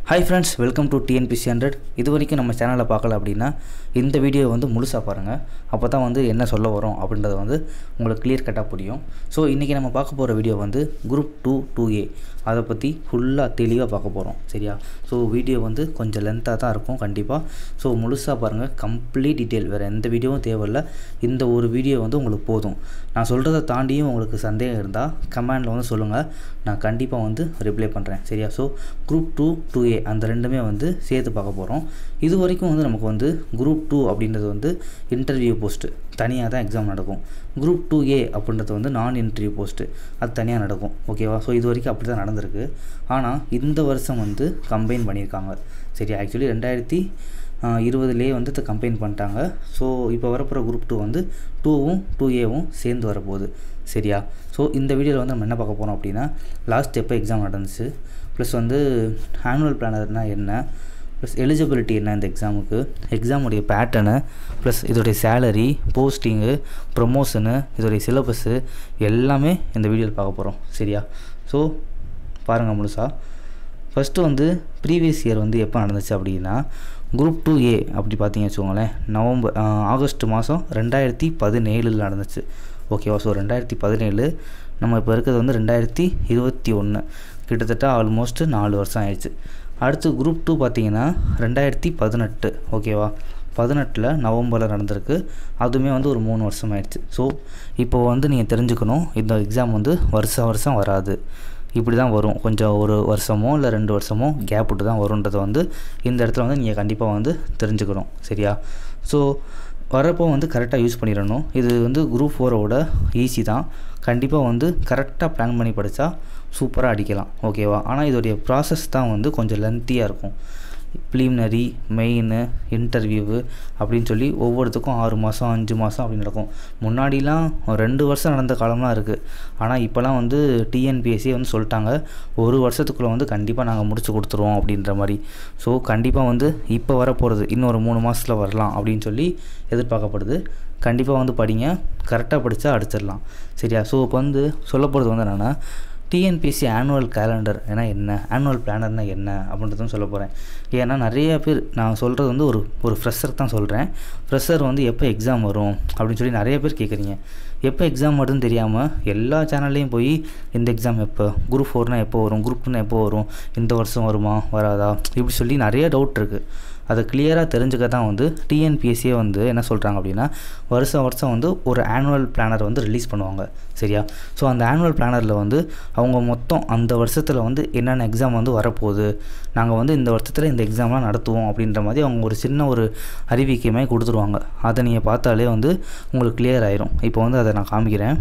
hi friends welcome to TNPSC hundred இது வரைக்கும் நம்ம சேனலை பார்க்கல அப்படின்னா இந்த வீடியோ வந்து முழுசாக பாருங்கள் அப்போ தான் வந்து என்ன சொல்ல வரோம் அப்படின்றத வந்து உங்களுக்கு கிளியர் கட்டாக புரியும் ஸோ இன்றைக்கி நம்ம பார்க்க போகிற வீடியோ வந்து குரூப் டூ டூ ஏ அதை பற்றி ஃபுல்லாக தெளிவாக பார்க்க போகிறோம் சரியா ஸோ வீடியோ வந்து கொஞ்சம் லென்த்தாக தான் இருக்கும் கண்டிப்பாக ஸோ முழுசாக பாருங்கள் கம்ப்ளீட் டீட்டெயில் வேறு எந்த வீடியோவும் தேவையில்ல இந்த ஒரு வீடியோ வந்து உங்களுக்கு போதும் நான் சொல்கிறத தாண்டியும் உங்களுக்கு சந்தேகம் இருந்தால் கமெண்டில் வந்து சொல்லுங்கள் நான் கண்டிப்பாக வந்து ரிப்ளை பண்ணுறேன் சரியா so group two two A அந்த ரெண்டுமே வந்து சேர்த்து பார்க்க போகிறோம் இது வரைக்கும் வந்து நமக்கு வந்து குரூப் டூ அப்படின்றது வந்து இன்டர்வியூ போஸ்ட்டு தனியாக தான் எக்ஸாம் நடக்கும் குரூப் டூ ஏ அப்படின்றது வந்து நான் இன்டர்வியூ போஸ்ட்டு அது தனியாக நடக்கும் ஓகேவா ஸோ இது வரைக்கும் அப்படி தான் நடந்திருக்கு ஆனால் இந்த வருஷம் வந்து கம்பைன் பண்ணியிருக்காங்க சரி ஆக்சுவலி ரெண்டாயிரத்தி இருபதுலேயே வந்து இதை கம்பைன் பண்ணிட்டாங்க ஸோ இப்போ வரப்போகிற குரூப் டூ வந்து டூவும் டூ ஏவும் சேர்ந்து வரப்போகுது சரியா ஸோ இந்த வீடியோவில் வந்து நம்ம என்ன பார்க்க போகிறோம் அப்படின்னா லாஸ்ட் எப்போ எக்ஸாம் நடந்துச்சு ப்ளஸ் வந்து ஆனுவல் பிளானர்னால் என்ன ப்ளஸ் எலிஜிபிலிட்டி என்ன இந்த எக்ஸாமுக்கு எக்ஸாமுடைய பேட்டர்னு ப்ளஸ் இதோடைய சேலரி போஸ்டிங்கு ப்ரொமோஷனு இதோடைய சிலபஸ்ஸு எல்லாமே இந்த வீடியோவில் பார்க்க போகிறோம் சரியா ஸோ பாருங்கள் முழுசாக ஃபஸ்ட்டு வந்து ப்ரீவியஸ் இயர் வந்து எப்போ நடந்துச்சு அப்படின்னா குரூப் டூ ஏ அப்படி பார்த்தீங்க வச்சுக்கோங்களேன் நவம்பர் ஆகஸ்ட் மாதம் ரெண்டாயிரத்தி பதினேழில் நடந்துச்சு ஓகேவா ஸோ ரெண்டாயிரத்தி பதினேழு நம்ம இப்போ இருக்கிறது வந்து ரெண்டாயிரத்தி இருபத்தி ஒன்று கிட்டத்தட்ட ஆல்மோஸ்ட் நாலு வருஷம் ஆயிடுச்சு அடுத்து குரூப் டூ பார்த்தீங்கன்னா ரெண்டாயிரத்தி பதினெட்டு ஓகேவா பதினெட்டில் நவம்பரில் நடந்திருக்கு அதுவுமே வந்து ஒரு மூணு வருஷம் ஆயிடுச்சு ஸோ இப்போ வந்து நீங்கள் தெரிஞ்சுக்கணும் இந்த எக்ஸாம் வந்து வருஷம் வருஷம் வராது இப்படி தான் வரும் கொஞ்சம் ஒரு வருஷமோ இல்லை ரெண்டு வருஷமோ கேப் விட்டு தான் வருன்றதை வந்து இந்த இடத்துல வந்து நீங்கள் கண்டிப்பாக வந்து தெரிஞ்சுக்கணும் சரியா ஸோ வரப்போ வந்து கரெக்டாக யூஸ் பண்ணிடணும் இது வந்து குரூப் ஃபோரோட ஈஸி தான் கண்டிப்பாக வந்து கரெக்டாக பிளான் பண்ணி படித்தா சூப்பராக அடிக்கலாம் ஓகேவா ஆனால் இதோடைய ப்ராசஸ் தான் வந்து கொஞ்சம் லென்த்தியாக இருக்கும் ப்ளீமினரி மெயின் இன்டர்வியூவு அப்படின்னு சொல்லி ஒவ்வொருத்துக்கும் ஆறு மாதம் அஞ்சு மாதம் அப்படி நடக்கும் முன்னாடிலாம் ரெண்டு வருஷம் நடந்த காலம்லாம் இருக்குது ஆனால் இப்போலாம் வந்து டிஎன்பிஎஸ்சி வந்து சொல்லிட்டாங்க ஒரு வருஷத்துக்குள்ளே வந்து கண்டிப்பாக நாங்கள் முடிச்சு கொடுத்துருவோம் அப்படின்ற மாதிரி ஸோ கண்டிப்பாக வந்து இப்போ வரப்போகிறது இன்னொரு மூணு மாதத்தில் வரலாம் அப்படின்னு சொல்லி எதிர்பார்க்கப்படுது கண்டிப்பாக வந்து படிங்க கரெக்டாக படித்தா அடிச்சிடலாம் சரியா ஸோ இப்போ வந்து சொல்ல போகிறது வந்து என்னென்னா டிஎன்பிஎஸ்சி ஆனுவல் கேலண்டர் ஏன்னா என்ன ஆனுவல் பிளானர்னால் என்ன அப்படின்றதும் சொல்ல போகிறேன் ஏன்னா நிறைய பேர் நான் சொல்கிறது வந்து ஒரு ஒரு ஃப்ரெஷர் தான் சொல்கிறேன் ஃப்ரெஷர் வந்து எப்போ எக்ஸாம் வரும் அப்படின்னு சொல்லி நிறைய பேர் கேட்குறீங்க எப்போ எக்ஸாம் வருதுன்னு தெரியாமல் எல்லா சேனல்லையும் போய் இந்த எக்ஸாம் எப்போ குரூப் ஃபோர்னால் எப்போ வரும் குரூப் டூனா எப்போ வரும் இந்த வருஷம் வருமா வராதா இப்படி சொல்லி நிறைய டவுட் இருக்குது அதை கிளியராக தெரிஞ்சுக்க தான் வந்து டிஎன்பிஎஸ்சியே வந்து என்ன சொல்கிறாங்க அப்படின்னா வருஷம் வருஷம் வந்து ஒரு ஆனுவல் பிளானர் வந்து ரிலீஸ் பண்ணுவாங்க சரியா ஸோ அந்த ஆனுவல் பிளானரில் வந்து அவங்க மொத்தம் அந்த வருஷத்தில் வந்து என்னென்ன எக்ஸாம் வந்து வரப்போகுது நாங்கள் வந்து இந்த வருஷத்தில் இந்த எக்ஸாம்லாம் நடத்துவோம் அப்படின்ற மாதிரி அவங்க ஒரு சின்ன ஒரு அறிவிக்கையுமே கொடுத்துருவாங்க அதை நீங்கள் பார்த்தாலே வந்து உங்களுக்கு கிளியர் ஆயிரும் இப்போ வந்து அதை நான் காமிக்கிறேன்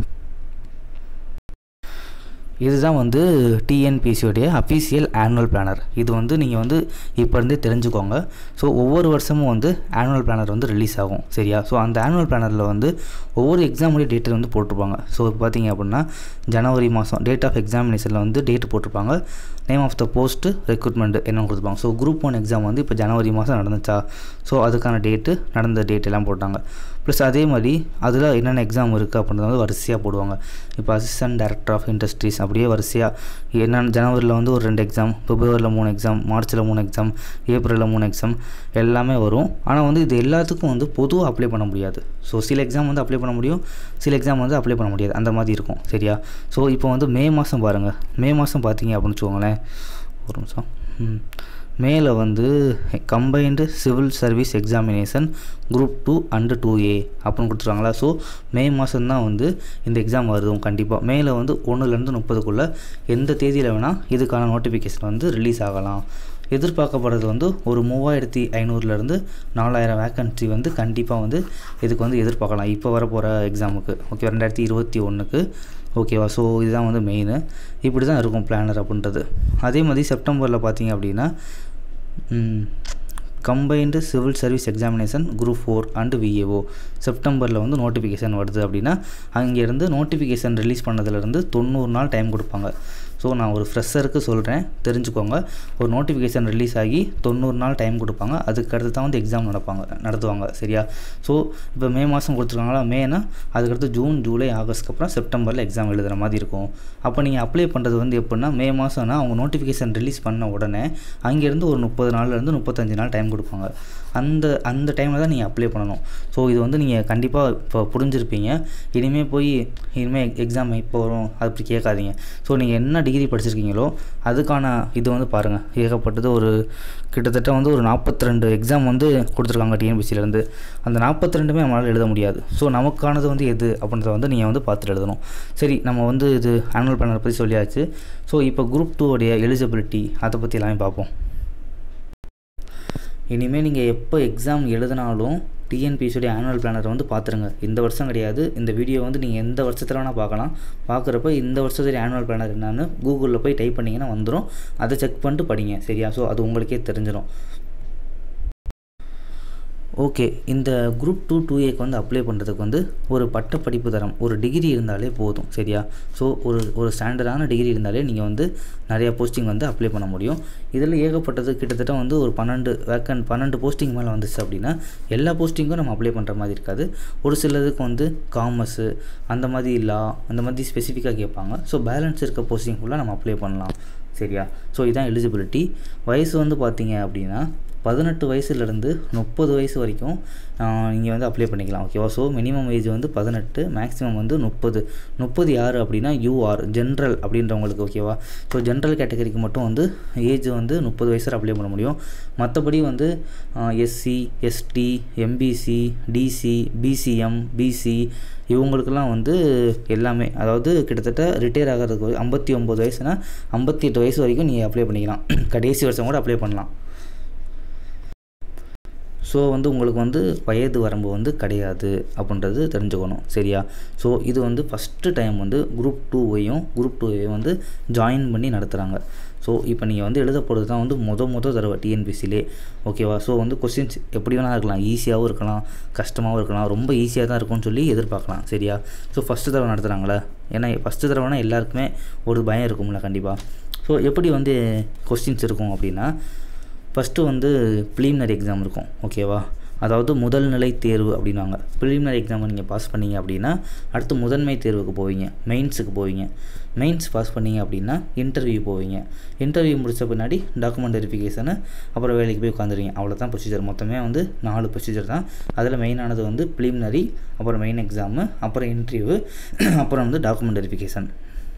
இதுதான் வந்து டிஎன்பிசியோடைய அஃபீஷியல் ஆனுவல் பிளானர் இது வந்து நீங்கள் வந்து இப்போ இருந்தே தெரிஞ்சுக்கோங்க ஸோ ஒவ்வொரு வருஷமும் வந்து ஆனுவல் பிளானர் வந்து ரிலீஸ் ஆகும் சரியா ஸோ அந்த ஆனுவல் பிளானரில் வந்து ஒவ்வொரு எக்ஸாமுடைய டேட்டை வந்து போட்டிருப்பாங்க ஸோ இப்போ பார்த்தீங்க அப்படின்னா ஜனவரி மாதம் டேட் ஆஃப் எக்ஸாமினேஷனில் வந்து டேட் போட்டிருப்பாங்க name of the post recruitment என்னென்னு கொடுத்துருப்பாங்க ஸோ குரூப் ஒன் எக்ஸாம் வந்து இப்போ ஜனவரி மாதம் நடந்துச்சா ஸோ அதுக்கான டேட்டு நடந்த டேட் எல்லாம் போட்டாங்க ப்ளஸ் அதே மாதிரி அதில் என்னென்ன எக்ஸாம் இருக்குது அப்படின்றத வந்து வரிசையாக போடுவாங்க இப்போ அசிஸ்டன்ட் டைரக்டர் ஆஃப் இண்டஸ்ட்ரீஸ் அப்படியே வரிசையாக என்னென்ன ஜனவரியில் வந்து ஒரு ரெண்டு எக்ஸாம் பிப்ரவரியில் மூணு எக்ஸாம் மார்ச்சில் மூணு எக்ஸாம் ஏப்ரலில் மூணு எக்ஸாம் எல்லாமே வரும் ஆனால் வந்து இது எல்லாத்துக்கும் வந்து பொதுவாக அப்ளை பண்ண முடியாது ஸோ சில எக்ஸாம் வந்து அப்ளை பண்ண முடியும் சில எக்ஸாம் வந்து அப்ளை பண்ண முடியாது அந்த மாதிரி இருக்கும் சரியா ஸோ இப்போ வந்து மே மாதம் பாருங்கள் மே மாதம் பார்த்தீங்க அப்படின்னு வச்சுக்கோங்களேன் ஒரு நிமிஷம் ம் மேலே வந்து combined civil service examination group two and two A அப்படின்னு கொடுத்துருவாங்களா ஸோ மே மாதம்தான் வந்து இந்த எக்ஸாம் வருதும் கண்டிப்பாக மேலே வந்து ஒன்றுலேருந்து முப்பதுக்குள்ளே எந்த தேதியில் வேணால் இதுக்கான நோட்டிஃபிகேஷன் வந்து ரிலீஸ் ஆகலாம் எதிர்பார்க்கப்படுறது வந்து ஒரு மூவாயிரத்தி ஐநூறுலேருந்து நாலாயிரம் வேக்கன்சி வந்து கண்டிப்பாக வந்து இதுக்கு வந்து எதிர்பார்க்கலாம் இப்போ வரப்போகிற எக்ஸாமுக்கு ஓகே ரெண்டாயிரத்தி இருபத்தி ஒன்றுக்கு ஓகேவா ஸோ இதுதான் வந்து மெயின் இப்படி தான் இருக்கும் பிளானர் அப்படின்றது அதே மாதிரி செப்டம்பரில் பார்த்தீங்க அப்படின்னா combined civil service examination group four and VAO செப்டம்பரில் வந்து நோட்டிஃபிகேஷன் வருது அப்படின்னா அங்கேருந்து நோட்டிஃபிகேஷன் ரிலீஸ் பண்ணதுலேருந்து தொண்ணூறு நாள் டைம் கொடுப்பாங்க ஸோ நான் ஒரு ஃப்ரெஷருக்கு சொல்கிறேன் தெரிஞ்சுக்கோங்க ஒரு நோட்டிஃபிகேஷன் ரிலீஸ் ஆகி தொண்ணூறு நாள் டைம் கொடுப்பாங்க அதுக்கு அடுத்து தான் வந்து எக்ஸாம் நடப்பாங்க நடத்துவாங்க சரியா ஸோ இப்போ மே மாதம் கொடுத்துருக்காங்களா மேனா அதுக்கடுத்து ஜூன் ஜூலை ஆகஸ்ட்க்கு அப்புறம் செப்டம்பரில் எக்ஸாம் எழுதுகிற மாதிரி இருக்கும் அப்போ நீங்கள் அப்ளை பண்ணுறது வந்து எப்படின்னா மே மாதம்னா அவங்க நோட்டிஃபிகேஷன் ரிலீஸ் பண்ண உடனே அங்கேருந்து ஒரு முப்பது நாள்லேருந்து முப்பத்தஞ்சு நாள் டைம் கொடுப்பாங்க அந்த அந்த டைமில் தான் நீங்கள் அப்ளை பண்ணணும் ஸோ இது வந்து நீங்கள் கண்டிப்பாக இப்போ புரிஞ்சிருப்பீங்க இனிமேல் போய் இனிமேல் எக்ஸாம் இப்போ வரும் அது அப்படி கேட்காதீங்க ஸோ நீங்கள் என்ன டிகிரி படிச்சிருக்கீங்களோ அதுக்கான இது வந்து பாருங்கள் ஏகப்பட்டது ஒரு கிட்டத்தட்ட வந்து ஒரு நாற்பத்தி ரெண்டு எக்ஸாம் வந்து கொடுத்துருக்காங்க டிஎன்பிசிலேருந்து அந்த நாற்பத்தி ரெண்டுமே நம்மளால் எழுத முடியாது ஸோ நமக்கானது வந்து எது அப்படின்றத வந்து நீங்கள் வந்து பார்த்துட்டு எழுதணும் சரி நம்ம வந்து இது ஆனுவல் பிளானர் பற்றி சொல்லியாச்சு ஸோ இப்போ குரூப் டூ உடைய எலிஜிபிலிட்டி அதை பற்றி எல்லாமே பார்ப்போம் இனிமேல் நீங்கள் எப்போ எக்ஸாம் எழுதினாலும் டிஎன்பிசியோடைய ஆனுவல் பிளானரை வந்து பார்த்துருங்க இந்த வருஷம் கிடையாது இந்த வீடியோ வந்து நீங்கள் எந்த வருஷத்தில் வேணால் பார்க்கலாம் பார்க்குறப்ப இந்த வருஷத்துடைய ஆனுவல் பிளானர் என்னன்னு கூகுளில் போய் டைப் பண்ணிங்கன்னா வந்துடும் அதை செக் பண்ணிட்டு படிங்க சரியா ஸோ அது உங்களுக்கே தெரிஞ்சிடும் ஓகே இந்த குரூப் டூ டூ ஏக்கு வந்து அப்ளை பண்ணுறதுக்கு வந்து ஒரு பட்ட படிப்பு தரம் ஒரு டிகிரி இருந்தாலே போதும் சரியா ஸோ ஒரு ஒரு ஸ்டாண்டர்டான டிகிரி இருந்தாலே நீங்கள் வந்து நிறையா போஸ்டிங் வந்து அப்ளை பண்ண முடியும் இதில் ஏகப்பட்டது கிட்டத்தட்ட வந்து ஒரு பன்னெண்டு வேக்கன் பன்னெண்டு போஸ்டிங் மேலே வந்துச்சு அப்படின்னா எல்லா போஸ்டிங்கும் நம்ம அப்ளை பண்ணுற மாதிரி இருக்காது ஒரு சிலதுக்கு வந்து காமர்ஸு அந்த மாதிரி லா அந்த மாதிரி ஸ்பெசிஃபிக்காக கேட்பாங்க ஸோ பேலன்ஸ் இருக்க போஸ்டிங் ஃபுல்லாக நம்ம அப்ளை பண்ணலாம் சரியா ஸோ இதான் எலிஜிபிலிட்டி வயசு வந்து பார்த்தீங்க அப்படின்னா பதினெட்டு வயசுலேருந்து முப்பது வயசு வரைக்கும் நீங்கள் வந்து அப்ளை பண்ணிக்கலாம் ஓகேவா ஸோ மினிமம் ஏஜ் வந்து பதினெட்டு மேக்ஸிமம் வந்து முப்பது முப்பது யார் அப்படின்னா யூஆர் ஜென்ரல் அப்படின்றவங்களுக்கு ஓகேவா ஸோ ஜென்ரல் கேட்டகரிக்கு மட்டும் வந்து ஏஜ் வந்து முப்பது வயசு அப்ளை பண்ண முடியும் மற்றபடி வந்து SC ST MBC DC BCM BC இவங்களுக்கெல்லாம் வந்து எல்லாமே அதாவது கிட்டத்தட்ட ரிட்டையர் ஆகிறதுக்கு ஐம்பத்தி ஒம்பது வயசுனா ஐம்பத்தி எட்டு வயசு வரைக்கும் நீங்கள் அப்ளை பண்ணிக்கலாம் கடைசி வருஷம் கூட அப்ளை பண்ணலாம் ஸோ வந்து உங்களுக்கு வந்து வயது வரம்பு வந்து கிடையாது அப்படின்றது தெரிஞ்சுக்கணும் சரியா ஸோ இது வந்து ஃபஸ்ட்டு டைம் வந்து குரூப் டூவையும் குரூப் டூவையும் வந்து ஜாயின் பண்ணி நடத்துகிறாங்க ஸோ இப்போ நீங்கள் வந்து எழுத போகிறது தான் வந்து முத முத தடவை டிஎன்பிசிலே ஓகேவா ஸோ வந்து கொஸ்டின்ஸ் எப்படி வேணால் இருக்கலாம் ஈஸியாகவும் இருக்கலாம் கஷ்டமாகவும் இருக்கலாம் ரொம்ப ஈஸியாக தான் இருக்கும்னு சொல்லி எதிர்பார்க்கலாம் சரியா ஸோ ஃபஸ்ட்டு தடவை நடத்துகிறாங்களே ஏன்னா ஃபஸ்ட்டு தடவைனா எல்லாருக்குமே ஒரு பயம் இருக்கும்ல கண்டிப்பாக ஸோ எப்படி வந்து கொஸ்டின்ஸ் இருக்கும் அப்படின்னா ஃபஸ்ட்டு வந்து ப்ளீமினரி எக்ஸாம் இருக்கும் ஓகேவா அதாவது முதல் நிலை தேர்வு அப்படின்னாங்க ப்ரிலிமினரி எக்ஸாமை நீங்கள் பாஸ் பண்ணீங்க அப்படின்னா அடுத்து முதன்மை தேர்வுக்கு போவீங்க மெயின்ஸுக்கு போவீங்க மெயின்ஸ் பாஸ் பண்ணீங்க அப்படின்னா இன்டர்வியூ போவீங்க இன்டர்வியூ முடித்த பின்னாடி டாக்குமெண்ட் வெரிஃபிகேஷனு அப்புறம் வேலைக்கு போய் உட்காந்துருவீங்க அவ்வளோதான் ப்ரொசீஜர் மொத்தமே வந்து நாலு ப்ரொசீஜர் தான் அதில் மெயினானது வந்து ப்ரிலிமினரி அப்புறம் மெயின் எக்ஸாமு அப்புறம் இன்டர்வியூ அப்புறம் வந்து டாக்குமெண்ட் வெரிஃபிகேஷன்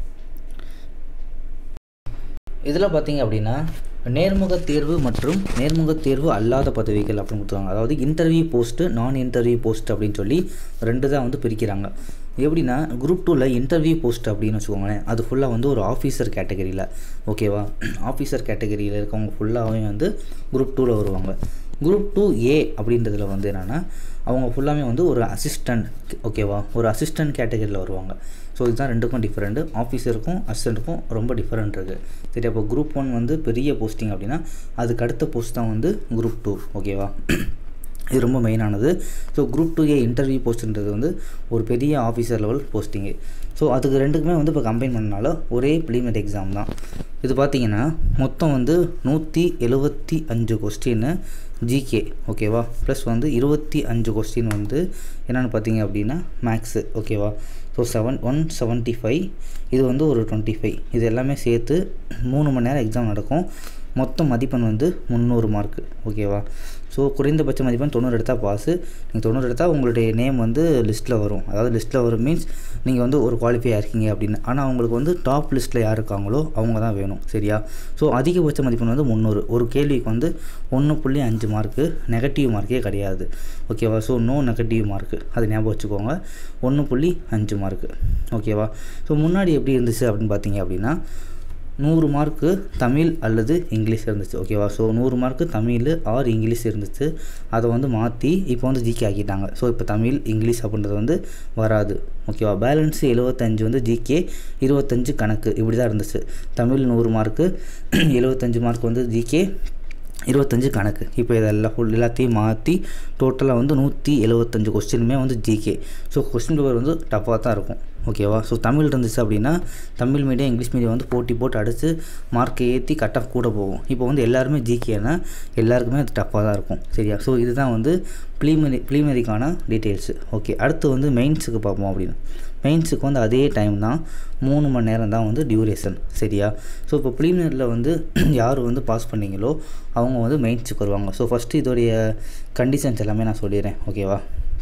இதில் பார்த்தீங்க அப்படின்னா நேர்முக தேர்வு மற்றும் நேர்முக தேர்வு அல்லாத பதவிகள் அப்படின்னு கொடுத்துருவாங்க அதாவது இன்டர்வியூ போஸ்ட்டு நான் இன்டர்வியூ போஸ்ட் அப்படின்னு சொல்லி ரெண்டு தான் வந்து பிரிக்கிறாங்க எப்படின்னா குரூப் டூவில் இன்டர்வியூ போஸ்ட் அப்படின்னு வச்சுக்கோங்களேன் அது ஃபுல்லாக வந்து ஒரு ஆஃபீஸர் கேட்டகரியில் ஓகேவா ஆஃபீஸர் கேட்டகரியில் இருக்கவங்க ஃபுல்லாகவே வந்து குரூப் டூவில் வருவாங்க குரூப் டூ ஏ அப்படின்றதுல வந்து என்னென்னா அவங்க ஃபுல்லாமே வந்து ஒரு அசிஸ்டண்ட் ஓகேவா ஒரு அசிஸ்டண்ட் கேட்டகரியில் வருவாங்க ஸோ இதுதான் ரெண்டுக்கும் டிஃப்ரெண்ட்டு ஆஃபீஸருக்கும் அசிஸ்டண்ட்டுக்கும் ரொம்ப டிஃப்ரெண்ட் இருக்குது சரி அப்போ குரூப் ஒன் வந்து பெரிய போஸ்டிங் அப்படின்னா அதுக்கு அடுத்த போஸ்ட் தான் வந்து குரூப் டூ ஓகேவா இது ரொம்ப மெயினானது so group two A interview போஸ்ட்டுன்றது வந்து ஒரு பெரிய ஆஃபீஸர் லெவல் போஸ்டிங்கு ஸோ அதுக்கு ரெண்டுக்குமே வந்து இப்போ கம்பைன் பண்ணனால ஒரே ப்ளீமெட் எக்ஸாம் தான் இது பார்த்தீங்கன்னா மொத்தம் வந்து நூற்றி எழுபத்தி அஞ்சு கொஸ்டின்னு ஜிகே ஓகேவா ப்ளஸ் வந்து இருபத்தி அஞ்சு கொஸ்டின் வந்து என்னென்னு பார்த்தீங்க அப்படின்னா மேக்ஸு ஓகேவா so seven one seventy five இது வந்து ஒரு டுவெண்ட்டி ஃபைவ் இது எல்லாமே சேர்த்து மூணு மணி நேரம் எக்ஸாம் நடக்கும் மொத்த மதிப்பெண் வந்து முந்நூறு மார்க்கு ஓகேவா ஸோ குறைந்தபட்ச மதிப்பெண் தொண்ணூறு எடுத்தால் பாஸு நீங்கள் தொண்ணூறு எடுத்தால் உங்களுடைய நேம் வந்து லிஸ்ட்டில் வரும் அதாவது லிஸ்ட்டில் வரும் மீன்ஸ் நீங்கள் வந்து ஒரு குவாலிஃபை இருக்கீங்க அப்படின்னு ஆனால் அவங்களுக்கு வந்து டாப் லிஸ்ட்டில் யார் இருக்காங்களோ அவங்க தான் வேணும் சரியா ஸோ அதிகபட்ச மதிப்பெண் வந்து முந்நூறு ஒரு கேள்விக்கு வந்து ஒன்று புள்ளி அஞ்சு மார்க்கு நெகட்டிவ் மார்க்கே கிடையாது ஓகேவா ஸோ நோ நெகட்டிவ் மார்க்கு அது ஞாபகம் வச்சுக்கோங்க ஒன்று புள்ளி அஞ்சு மார்க்கு ஓகேவா ஸோ முன்னாடி எப்படி இருந்துச்சு அப்படின்னு பார்த்தீங்க அப்படின்னா நூறு மார்க்கு தமிழ் அல்லது இங்கிலீஷ் இருந்துச்சு ஓகேவா ஸோ நூறு மார்க்கு தமிழ் ஆர் இங்கிலீஷ் இருந்துச்சு அதை வந்து மாற்றி இப்போ வந்து ஜிகே ஆக்கிட்டாங்க ஸோ இப்போ தமிழ் இங்கிலீஷ் அப்படின்றது வந்து வராது ஓகேவா பேலன்ஸு எழுபத்தஞ்சு வந்து ஜிகே இருபத்தஞ்சு கணக்கு இப்படி தான் இருந்துச்சு தமிழ் நூறு மார்க்கு எழுபத்தஞ்சு மார்க் வந்து ஜிகே இருபத்தஞ்சு கணக்கு இப்போ இதெல்லாம் ஃபுல் எல்லாத்தையும் மாற்றி டோட்டலாக வந்து நூற்றி எழுபத்தஞ்சு கொஸ்டினுமே வந்து ஜிகே ஸோ கொஸ்டின் பேப்பர் வந்து டஃப்பாக தான் இருக்கும் ஓகேவா ஸோ தமிழ் இருந்துச்சு அப்படின்னா தமிழ் மீடியம் இங்கிலீஷ் மீடியம் வந்து போட்டி போட்டு அடித்து மார்க்கை ஏற்றி கட் ஆஃப் கூட போகும் இப்போ வந்து எல்லாருமே ஜிகேனா எல்லாருக்குமே அது டஃப்பாக தான் இருக்கும் சரியா ஸோ இதுதான் வந்து ப்ளீமரி ப்ளீமரிக்கான டீட்டெயில்ஸு ஓகே அடுத்து வந்து மெயின்ஸுக்கு பார்ப்போம் அப்படின்னு மெயின்ஸுக்கு வந்து அதே டைம் தான் மூணு மணி நேரம் தான் வந்து டியூரேஷன் சரியா ஸோ இப்போ ப்ளீமினரியில் வந்து யார் வந்து பாஸ் பண்ணீங்களோ அவங்க வந்து மெயின்ஸுக்கு வருவாங்க ஸோ ஃபஸ்ட்டு இதோடைய கண்டிஷன்ஸ் எல்லாமே நான் சொல்லிடுறேன் ஓகேவா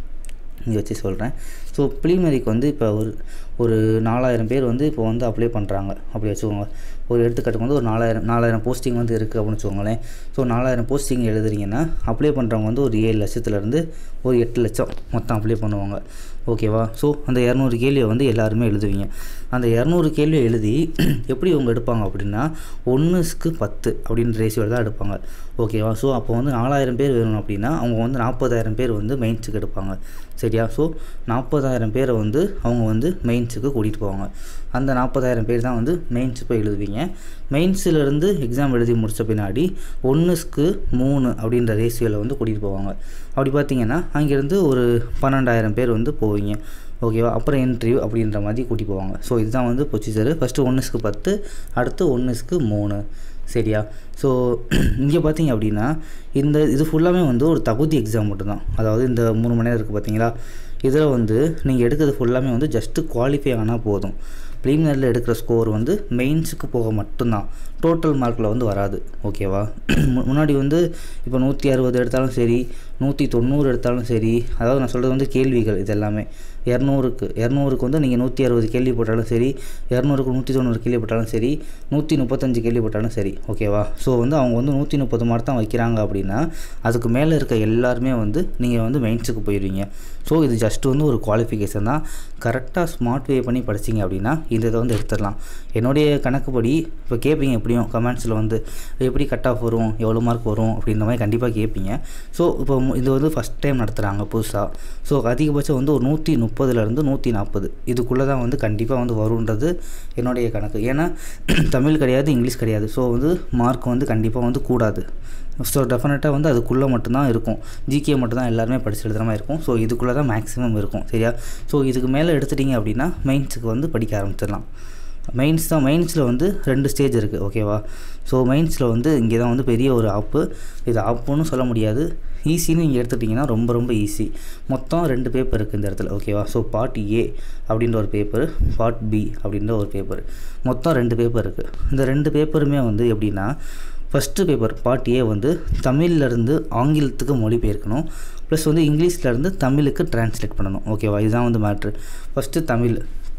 இங்கே வச்சு சொல்கிறேன் ஸோ ப்ளீமரிக்கு வந்து இப்போ ஒரு ஒரு நாலாயிரம் பேர் வந்து இப்போ வந்து அப்ளை பண்ணுறாங்க அப்படி வச்சுக்கோங்க ஒரு எடுத்துக்காட்டுக்கு வந்து ஒரு நாலாயிரம் நாலாயிரம் போஸ்டிங் வந்து இருக்குது அப்படின்னு வச்சுக்கோங்களேன் ஸோ நாலாயிரம் போஸ்டிங் எழுதுறீங்கன்னா அப்ளை பண்ணுறவங்க வந்து ஒரு ஏழு லட்சத்துலேருந்து ஒரு எட்டு லட்சம் மொத்தம் அப்ளை பண்ணுவாங்க ஓகேவா ஸோ அந்த இரநூறு கேள்வியை வந்து எல்லாருமே எழுதுவீங்க அந்த இரநூறு கேள்வியை எழுதி எப்படி அவங்க எடுப்பாங்க அப்படின்னா ஒன்றுக்கு பத்து அப்படின்ற ரேஷியோவில் தான் எடுப்பாங்க ஓகேவா ஸோ அப்போ வந்து நாலாயிரம் பேர் வேணும் அப்படின்னா அவங்க வந்து நாற்பதாயிரம் பேர் வந்து மெயின்ஸுக்கு எடுப்பாங்க சரியா ஸோ நாற்பதாயிரம் பேரை வந்து அவங்க வந்து மெயின்ஸுக்கு கூட்டிகிட்டு போவாங்க அந்த நாற்பதாயிரம் பேர் தான் வந்து மெயின்ஸ் போய் எழுதுவீங்க மெயின்ஸிலேருந்து எக்ஸாம் எழுதி முடித்த பின்னாடி ஒன்றுக்கு மூணு அப்படின்ற ரேஷியோவில் வந்து கூட்டிகிட்டு போவாங்க அப்படி பார்த்தீங்கன்னா அங்கேருந்து ஒரு பன்னெண்டாயிரம் பேர் வந்து போவீங்க ஓகேவா அப்புறம் இன்டர்வியூ அப்படின்ற மாதிரி கூட்டி போவாங்க ஸோ இதுதான் வந்து ப்ரொசீஜர் ஃபஸ்ட்டு ஒன்றுக்கு பத்து அடுத்து ஒன்றுக்கு மூணு சரியா ஸோ இங்கே பார்த்தீங்க அப்படின்னா இந்த இது ஃபுல்லாமே வந்து ஒரு தகுதி எக்ஸாம் மட்டும்தான் அதாவது இந்த மூணு மணி நேரம் இருக்குது பார்த்தீங்களா இதில் வந்து நீங்கள் எடுக்கிறது ஃபுல்லாமே வந்து ஜஸ்ட்டு குவாலிஃபை ஆனால் போதும் ப்ரீமியரில் எடுக்கிற ஸ்கோர் வந்து மெயின்ஸுக்கு போக மட்டும்தான் டோட்டல் மார்க்கில் வந்து வராது ஓகேவா முன்னாடி வந்து இப்போ நூற்றி அறுபது எடுத்தாலும் சரி நூற்றி தொண்ணூறு எடுத்தாலும் சரி அதாவது நான் சொல்கிறது வந்து கேள்விகள் இது எல்லாமே இரநூறுக்கு இரநூறுக்கு வந்து நீங்கள் நூற்றி அறுபது கேள்வி போட்டாலும் சரி இரநூறுக்கு நூற்றி தொண்ணூறு கேள்வி போட்டாலும் சரி நூற்றி முப்பத்தஞ்சு கேள்வி போட்டாலும் சரி ஓகேவா ஸோ வந்து அவங்க வந்து நூற்றி முப்பது மார்க் தான் வைக்கிறாங்க அப்படின்னா அதுக்கு மேலே இருக்க எல்லாருமே வந்து நீங்கள் வந்து மெயின்ஸுக்கு போயிடுவீங்க ஸோ இது ஜஸ்ட் வந்து ஒரு குவாலிஃபிகேஷன் தான் கரெக்டாக ஸ்மார்ட் வே பண்ணி படிச்சிங்க அப்படின்னா இந்த இதை வந்து எடுத்துடலாம் என்னுடைய கணக்குப்படி இப்போ கேட்பீங்க எப்படியும் கமெண்ட்ஸில் வந்து எப்படி கட் ஆஃப் வரும் எவ்வளோ மார்க் வரும் அப்படின்ற மாதிரி கண்டிப்பாக கேட்பீங்க ஸோ இப்போ இது வந்து ஃபஸ்ட் டைம் நடத்துகிறாங்க புதுசாக ஸோ அதிகபட்சம் வந்து ஒரு நூற்றி முப்பதுலேருந்து நூற்றி நாற்பது இதுக்குள்ளே தான் வந்து கண்டிப்பாக வந்து வருன்றது என்னுடைய கணக்கு ஏன்னா தமிழ் கிடையாது இங்கிலீஷ் கிடையாது ஸோ வந்து மார்க் வந்து கண்டிப்பாக வந்து கூடாது ஸோ டெஃபினட்டாக வந்து அதுக்குள்ளே மட்டும்தான் இருக்கும் ஜிகே மட்டும்தான் எல்லாருமே படிச்சு எழுதுகிற மாதிரி இருக்கும் ஸோ இதுக்குள்ளே தான் மேக்ஸிமம் இருக்கும் சரியா ஸோ இதுக்கு மேலே எடுத்துட்டிங்க அப்படின்னா மெயின்ஸுக்கு வந்து படிக்க ஆரம்பிச்சிடலாம் மெயின்ஸ் தான் மெயின்ஸில் வந்து ரெண்டு ஸ்டேஜ் இருக்குது ஓகேவா ஸோ மெயின்ஸில் வந்து இங்கே தான் வந்து பெரிய ஒரு ஆப்பு இது ஆப்புன்னு சொல்ல முடியாது ஈஸின்னு நீங்கள் எடுத்துட்டிங்கன்னா ரொம்ப ரொம்ப ஈஸி மொத்தம் ரெண்டு பேப்பர் இருக்குது இந்த இடத்துல ஓகேவா ஸோ பார்ட் ஏ அப்படின்ற ஒரு பேப்பர் பார்ட் பி அப்படின்ற ஒரு பேப்பர் மொத்தம் ரெண்டு பேப்பர் இருக்குது இந்த ரெண்டு பேப்பருமே வந்து எப்படின்னா ஃபஸ்ட்டு பேப்பர் பார்ட் ஏ வந்து தமிழ்லேருந்து ஆங்கிலத்துக்கு மொழிபெயர்க்கணும் ப்ளஸ் வந்து இங்கிலீஷ்லேருந்து தமிழுக்கு டிரான்ஸ்லேட் பண்ணணும் ஓகேவா இதுதான் வந்து மேட்ரு ஃபஸ்ட்டு தமிழ்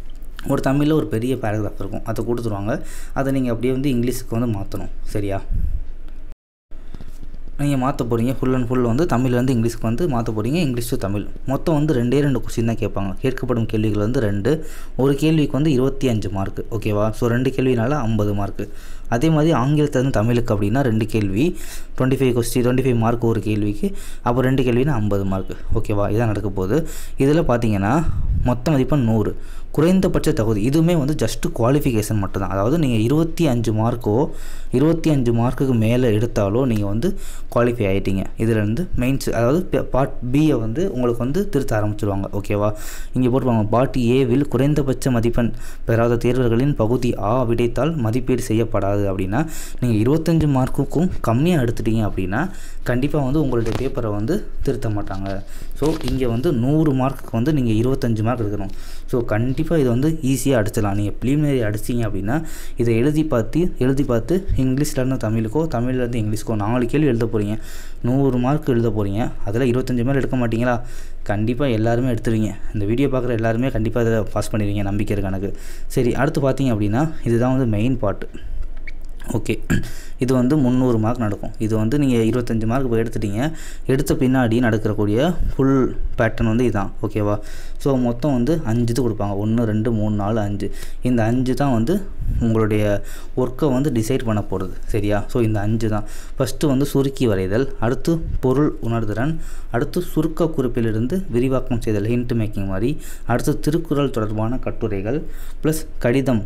ஒரு தமிழில் ஒரு பெரிய பேராகிராஃப் இருக்கும் அதை கொடுத்துருவாங்க அதை நீங்கள் அப்படியே வந்து இங்கிலீஷுக்கு வந்து மாற்றணும் சரியா நீங்கள் மாற்ற போகிறீங்க ஃபுல் அண்ட் ஃபுல் வந்து தமிழ்லேருந்து இங்கிலீஷ்க்கு வந்து மாற்ற போகிறீங்க இங்கிலீஷ் டு தமிழ் மொத்தம் வந்து ரெண்டே ரெண்டு கொஸ்டின் தான் கேட்பாங்க கேட்கப்படும் கேள்விகள் வந்து ரெண்டு ஒரு கேள்விக்கு வந்து இருபத்தி அஞ்சு மார்க் ஓகேவா ஸோ ரெண்டு கேள்வினால ஐம்பது மார்க்கு அதே மாதிரி ஆங்கிலத்துலேருந்து தமிழுக்கு அப்படின்னா ரெண்டு கேள்வி twenty five question twenty five mark ஒரு கேள்விக்கு அப்போ ரெண்டு கேள்வினா ஐம்பது மார்க் ஓகேவா இதான் நடக்க போகுது இதில் பார்த்தீங்கன்னா மொத்த மதிப்பெண் நூறு குறைந்தபட்ச தகுதி இதுவுமே வந்து ஜஸ்ட்டு குவாலிஃபிகேஷன் மட்டும்தான் அதாவது நீங்கள் இருபத்தி அஞ்சு மார்க்கோ இருபத்தி அஞ்சு மார்க்குக்கு மேலே எடுத்தாலோ நீங்கள் வந்து குவாலிஃபை ஆகிட்டீங்க இதிலேருந்து மெயின்ஸ் அதாவது பார்ட் பியை வந்து உங்களுக்கு வந்து திருத்த ஆரம்பிச்சிருவாங்க ஓகேவா இங்கே போட்டுருவாங்க பார்ட் ஏவில் குறைந்தபட்ச மதிப்பெண் பெறாத தேர்வர்களின் பகுதி ஆ விடைத்தால் மதிப்பீடு செய்யப்படாது அப்படின்னா நீங்கள் இருபத்தஞ்சு மார்க்குக்கும் கம்மியாக எடுத்துட்டீங்க அப்படின்னா கண்டிப்பாக வந்து உங்களுடைய பேப்பரை வந்து திருத்த மாட்டாங்க ஸோ இங்கே வந்து நூறு மார்க்குக்கு வந்து நீங்கள் இருபத்தஞ்சு மார்க் எடுக்கணும் ஸோ கண்டிப்பாக இதை வந்து ஈஸியாக அடிச்சிடலாம் நீங்கள் ப்ளீமினரி அடிச்சிங்க அப்படின்னா இதை எழுதி பார்த்து எழுதி பார்த்து இங்கிலீஷ்லேருந்து தமிழுக்கோ தமிழ்லேருந்து இங்கிலீஷ்க்கோ நாலு கேள்வி எழுத போகிறீங்க நூறு மார்க் எழுத போகிறீங்க அதில் இருபத்தஞ்சு மேலே எடுக்க மாட்டீங்களா கண்டிப்பாக எல்லாருமே எடுத்துருவீங்க இந்த வீடியோ பார்க்குற எல்லாருமே கண்டிப்பாக இதை பாஸ் பண்ணிடுவீங்க நம்பிக்கை இருக்கு எனக்கு சரி அடுத்து பார்த்தீங்க அப்படின்னா இதுதான் வந்து மெயின் பார்ட்டு ஓகே இது வந்து முந்நூறு மார்க் நடக்கும் இது வந்து நீங்கள் இருபத்தஞ்சி மார்க் இப்போ எடுத்துட்டீங்க எடுத்த பின்னாடி நடக்கக்கூடிய ஃபுல் பேட்டர்ன் வந்து இதுதான் ஓகேவா ஸோ மொத்தம் வந்து அஞ்சு இது கொடுப்பாங்க ஒன்று ரெண்டு மூணு நாலு அஞ்சு இந்த அஞ்சு தான் வந்து உங்களுடைய ஒர்க்கை வந்து டிசைட் பண்ண போகிறது சரியா ஸோ இந்த அஞ்சு தான் ஃபஸ்ட்டு வந்து சுருக்கி வரைதல் அடுத்து பொருள் உணர்திறன் அடுத்து சுருக்க குறிப்பிலிருந்து விரிவாக்கம் செய்தல் ஹிண்ட் மேக்கிங் மாதிரி அடுத்து திருக்குறள் தொடர்பான கட்டுரைகள் ப்ளஸ் கடிதம்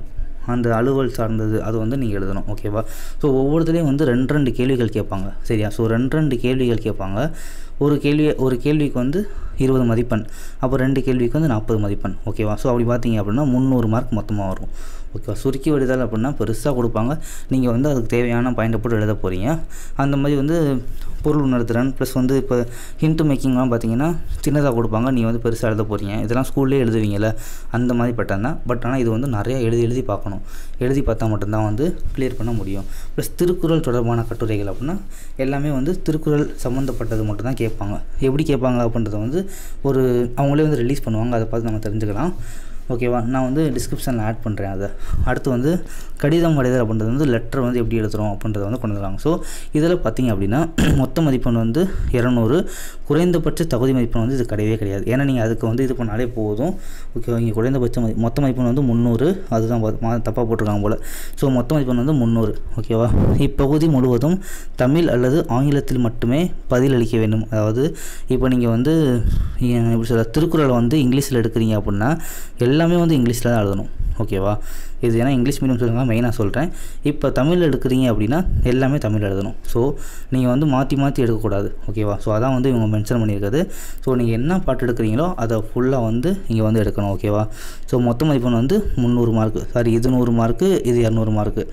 அந்த அலுவல் சார்ந்தது அது வந்து நீங்கள் எழுதணும் ஓகேவா ஸோ ஒவ்வொருத்துலேயும் வந்து ரெண்டு ரெண்டு கேள்விகள் கேட்பாங்க சரியா ஸோ ரெண்டு ரெண்டு கேள்விகள் கேட்பாங்க ஒரு கேள்வி ஒரு கேள்விக்கு வந்து இருபது மதிப்பெண் அப்போ ரெண்டு கேள்விக்கு வந்து நாற்பது மதிப்பெண் ஓகேவா ஸோ அப்படி பார்த்தீங்க அப்படின்னா முந்நூறு மார்க் மொத்தமாக வரும் ஓகேவா சுருக்கி வடிதல் அப்படின்னா பெருசாக கொடுப்பாங்க நீங்கள் வந்து அதுக்கு தேவையான பாயிண்டை போட்டு எழுத போகிறீங்க அந்த மாதிரி வந்து பொருள் உணர்திறன் ப்ளஸ் வந்து இப்போ ஹிண்ட் மேக்கிங்லாம் பார்த்தீங்கன்னா சின்னதாக கொடுப்பாங்க நீங்கள் வந்து பெருசாக எழுத போகிறீங்க இதெல்லாம் ஸ்கூல்லே எழுதுவீங்கல்ல அந்த மாதிரி பட்டம் தான் பட் ஆனால் இது வந்து நிறையா எழுதி எழுதி பார்க்கணும் எழுதி பார்த்தா மட்டும்தான் வந்து கிளியர் பண்ண முடியும் ப்ளஸ் திருக்குறள் தொடர்பான கட்டுரைகள் அப்படின்னா எல்லாமே வந்து திருக்குறள் சம்மந்தப்பட்டது மட்டும் தான் கேட்பாங்க எப்படி கேட்பாங்க அப்படின்றத வந்து ஒரு அவங்களே வந்து ரிலீஸ் பண்ணுவாங்க அதை பார்த்து நம்ம தெரிஞ்சுக்கலாம் ஓகேவா நான் வந்து டிஸ்கிரிப்ஷனில் ஆட் பண்ணுறேன் அதை அடுத்து வந்து கடிதம் வரைதல் அப்படின்றது வந்து லெட்டர் வந்து எப்படி எழுதுகிறோம் அப்படின்றத வந்து கொண்டு வந்துருவாங்க ஸோ இதில் பார்த்தீங்க அப்படின்னா மொத்த மதிப்பெண் வந்து இரநூறு குறைந்தபட்ச தகுதி மதிப்பெண் வந்து இது கிடையவே கிடையாது ஏன்னா நீங்கள் அதுக்கு வந்து இது பண்ணாலே போதும் ஓகேவா இங்கே குறைந்தபட்ச மதி மொத்த மதிப்பெண் வந்து முந்நூறு அதுதான் தப்பாக போட்டிருக்காங்க போல் ஸோ மொத்த மதிப்பெண் வந்து முந்நூறு ஓகேவா இப்பகுதி முழுவதும் தமிழ் அல்லது ஆங்கிலத்தில் மட்டுமே பதிலளிக்க வேண்டும் அதாவது இப்போ நீங்கள் வந்து எப்படி சொல்ல திருக்குறளை வந்து இங்கிலீஷில் எடுக்கிறீங்க அப்படின்னா எல்லாமே வந்து இங்கிலீஷில் தான் எழுதணும் ஓகேவா இது ஏன்னா இங்கிலீஷ் மீடியம் சொல்லுங்க மெயினாக சொல்கிறேன் இப்போ தமிழ் எடுக்கிறீங்க அப்படின்னா எல்லாமே தமிழ் எழுதணும் ஸோ நீங்கள் வந்து மாற்றி மாற்றி எடுக்கக்கூடாது ஓகேவா ஸோ அதான் வந்து இவங்க மென்ஷன் பண்ணியிருக்காது ஸோ நீங்கள் என்ன பாட்டு எடுக்கிறீங்களோ அதை ஃபுல்லாக வந்து இங்கே வந்து எடுக்கணும் ஓகேவா ஸோ மொத்த மதிப்பெண் வந்து முந்நூறு மார்க்கு சாரி இது நூறு மார்க்கு இது இரநூறு மார்க்கு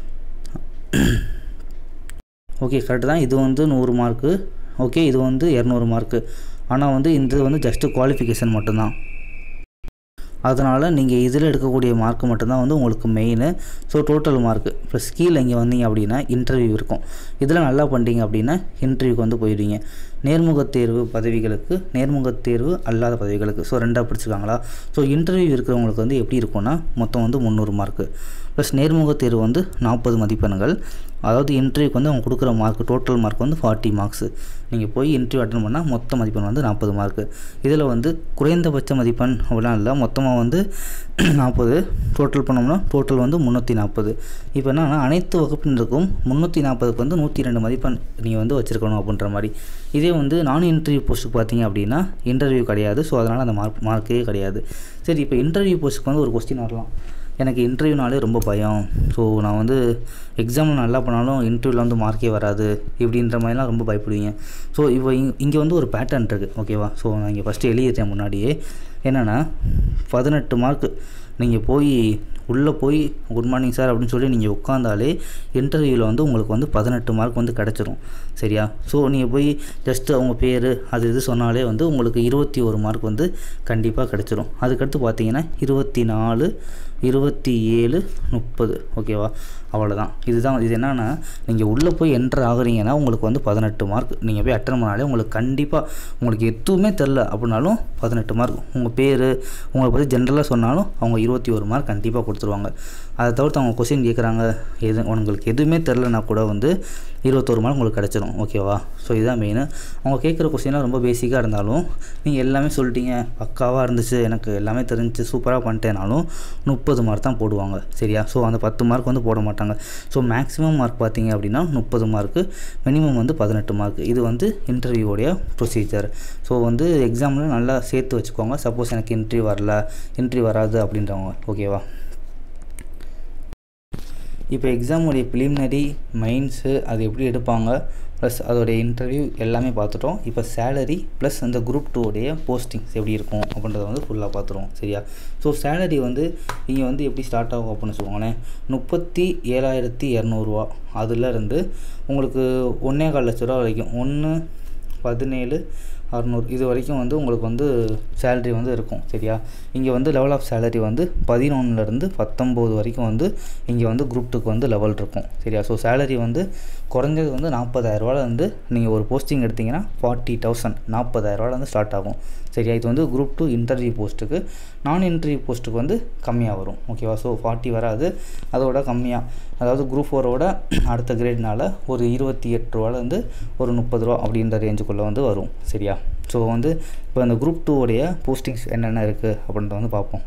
ஓகே கரெக்டு தான் இது வந்து நூறு மார்க்கு ஓகே இது வந்து இரநூறு மார்க்கு ஆனால் வந்து இந்த வந்து ஜஸ்ட்டு குவாலிஃபிகேஷன் மட்டும்தான் அதனால் நீங்கள் இதில் எடுக்கக்கூடிய மார்க் மட்டும்தான் வந்து உங்களுக்கு main so total mark plus கீழே இங்கே வந்தீங்க அப்படின்னா இன்டர்வியூ இருக்கும் இதில் நல்லா பண்ணிட்டீங்க அப்படின்னா இன்டர்வியூக்கு வந்து போயிடுவீங்க நேர்முகத் தேர்வு பதவிகளுக்கு நேர்முகத் தேர்வு அல்லாத பதவிகளுக்கு ஸோ ரெண்டாக பிடிச்சிருக்காங்களா ஸோ இன்டர்வியூ இருக்கிறவங்களுக்கு வந்து எப்படி இருக்கும்னா மொத்தம் வந்து முந்நூறு மார்க்கு ப்ளஸ் நேர்முகத் தேர்வு வந்து நாற்பது மதிப்பெண்கள் அதாவது இன்டர்வியூக்கு வந்து அவங்க கொடுக்குற மார்க் டோட்டல் மார்க் வந்து ஃபார்ட்டி மார்க்ஸு நீங்கள் போய் இன்டர்வியூ அட்டன் பண்ணால் மொத்த மதிப்பெண் வந்து நாற்பது மார்க்கு இதில் வந்து குறைந்தபட்ச மதிப்பெண் அப்படிலாம் இல்லை மொத்தமாக வந்து நாற்பது டோட்டல் பண்ணோம்னா டோட்டல் வந்து முந்நூற்றி நாற்பது இப்போ என்னன்னா அனைத்து வகுப்பினருக்கும் முந்நூற்றி நாற்பதுக்கு வந்து நூற்றி ரெண்டு மதிப்பெண் நீங்கள் வந்து வச்சுருக்கணும் அப்படின்ற மாதிரி இதே வந்து நான் இன்டர்வியூ போஸ்ட்டுக்கு பார்த்தீங்க அப்படின்னா இன்டர்வியூ கிடையாது ஸோ அதனால் அந்த மார்க் மார்க்கே கிடையாது சரி இப்போ இன்டர்வியூ போஸ்ட்டுக்கு வந்து ஒரு கொஸ்டின் வரலாம் எனக்கு இன்டர்வியூனாலே ரொம்ப பயம் ஸோ நான் வந்து எக்ஸாமில் நல்லா பண்ணாலும் இன்டர்வியூவில் வந்து மார்க்கே வராது இப்படின்ற மாதிரிலாம் ரொம்ப பயப்படுவீங்க ஸோ இப்போ இங் இங்கே வந்து ஒரு பேட்டர்ன் இருக்குது ஓகேவா ஸோ நான் இங்கே ஃபஸ்ட்டு எழுதிட்டேன் முன்னாடியே என்னென்னா பதினெட்டு மார்க்கு நீங்கள் போய் உள்ளே போய் குட் மார்னிங் சார் அப்படின்னு சொல்லி நீங்கள் உட்காந்தாலே இன்டர்வியூவில் வந்து உங்களுக்கு வந்து பதினெட்டு மார்க் வந்து கிடச்சிரும் சரியா ஸோ நீங்கள் போய் ஜஸ்ட்டு அவங்க பேர் அது இது சொன்னாலே வந்து உங்களுக்கு இருபத்தி ஒரு மார்க் வந்து கண்டிப்பாக கிடச்சிரும் அதுக்கடுத்து பார்த்தீங்கன்னா இருபத்தி நாலு இருபத்தி ஏழு முப்பது ஓகேவா அவ்வளோதான் இதுதான் இது என்னென்னா நீங்கள் உள்ளே போய் என்ட்ரு ஆகுறீங்கன்னா உங்களுக்கு வந்து பதினெட்டு மார்க் நீங்கள் போய் அட்டன் பண்ணாலே உங்களுக்கு கண்டிப்பாக உங்களுக்கு எதுவுமே தெரில அப்படின்னாலும் பதினெட்டு மார்க் உங்கள் பேர் உங்களை பற்றி ஜென்ரலாக சொன்னாலும் அவங்க இருபத்தி ஒரு மார்க் கண்டிப்பாக கொடுத்துருவாங்க அதை தவிர்த்து அவங்க கொஸ்டின் கேட்குறாங்க எது உங்களுக்கு எதுவுமே தெரிலனா கூட வந்து இருபத்தொரு மார்க் உங்களுக்கு கிடச்சிரும் ஓகேவா ஸோ இதுதான் மெயின் அவங்க கேட்குற கொஸ்டின்லாம் ரொம்ப பேசிக்காக இருந்தாலும் நீங்கள் எல்லாமே சொல்லிட்டீங்க பக்காவாக இருந்துச்சு எனக்கு எல்லாமே தெரிஞ்சிச்சு சூப்பராக பண்ணிட்டேனாலும் முப்பது மார்க் தான் போடுவாங்க சரியா ஸோ அந்த பத்து மார்க் வந்து போட மாட்டாங்க ஸோ மேக்ஸிமம் மார்க் பார்த்தீங்க அப்படின்னா முப்பது மார்க்கு மினிமம் வந்து பதினெட்டு மார்க் இது வந்து இன்டர்வியூடைய ப்ரொசீஜர் ஸோ வந்து எக்ஸாமில் நல்லா சேர்த்து வச்சுக்கோங்க சப்போஸ் எனக்கு இன்டர்வியூ வரல இன்டர்வியூ வராது அப்படின்றவங்க ஓகேவா இப்போ எக்ஸாமுடைய ப்ரிலிமினரி மைன்ஸு அது எப்படி எடுப்பாங்க ப்ளஸ் அதோடைய இன்டர்வியூ எல்லாமே பார்த்துட்டோம் இப்போ சேலரி ப்ளஸ் அந்த குரூப் டூடைய போஸ்டிங்ஸ் எப்படி இருக்கும் அப்படின்றத வந்து ஃபுல்லாக பார்த்துருவோம் சரியா ஸோ சேலரி வந்து இங்கே வந்து எப்படி ஸ்டார்ட் ஆகும் அப்படின்னு சொல்லுவாங்களேன் முப்பத்தி ஏழாயிரத்தி இரநூறுவா அதுலேருந்து உங்களுக்கு ஒன்றே கால் லட்ச ரூபா வரைக்கும் ஒன்று பதினேழு அறநூறு இது வரைக்கும் வந்து உங்களுக்கு வந்து சேலரி வந்து இருக்கும் சரியா இங்கே வந்து லெவல் ஆஃப் சேலரி வந்து பதினொன்றுலேருந்து பத்தொம்போது வரைக்கும் வந்து இங்கே வந்து குரூப் டூக்கு வந்து லெவல் இருக்கும் சரியா ஸோ சேலரி வந்து குறைஞ்சது வந்து நாற்பதாயிரரூவாலேருந்து நீங்கள் ஒரு போஸ்டிங் எடுத்திங்கன்னா ஃபார்ட்டி தௌசண்ட் நாற்பதாயிரரூவாலேருந்து ஸ்டார்ட் ஆகும் சரியா இது வந்து குரூப் டூ இன்டர்வியூ போஸ்ட்டுக்கு நான் இன்டர்வியூ போஸ்ட்டுக்கு வந்து கம்மியாக வரும் ஓகேவா ஸோ ஃபார்ட்டி வராது அதோட கம்மியாக அதாவது குரூப் ஃபோரோட அடுத்த கிரேட்னால ஒரு இருபத்தி எட்டு ரூபாலேருந்து ஒரு முப்பது ரூபா அப்படின்ற ரேஞ்சுக்குள்ளே வந்து வரும் சரியா ஸோ வந்து இப்போ அந்த குரூப் டூவோடைய போஸ்டிங்ஸ் என்னென்ன இருக்குது அப்படின்றத வந்து பார்ப்போம்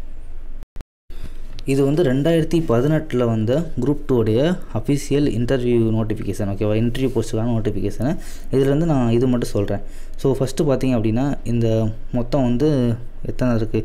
இது வந்து ரெண்டாயிரத்தி பதினெட்டில் வந்த குரூப் டூடைய அஃபிஷியல் இன்டர்வியூ நோட்டிஃபிகேஷன் ஓகேவா இன்டர்வியூ போஸ்ட்டுக்கான நோட்டிஃபிகேஷனு இதுலேருந்து நான் இது மட்டும் சொல்கிறேன் ஸோ ஃபஸ்ட்டு பார்த்தீங்க அப்படின்னா இந்த மொத்தம் வந்து எத்தனை இருக்குது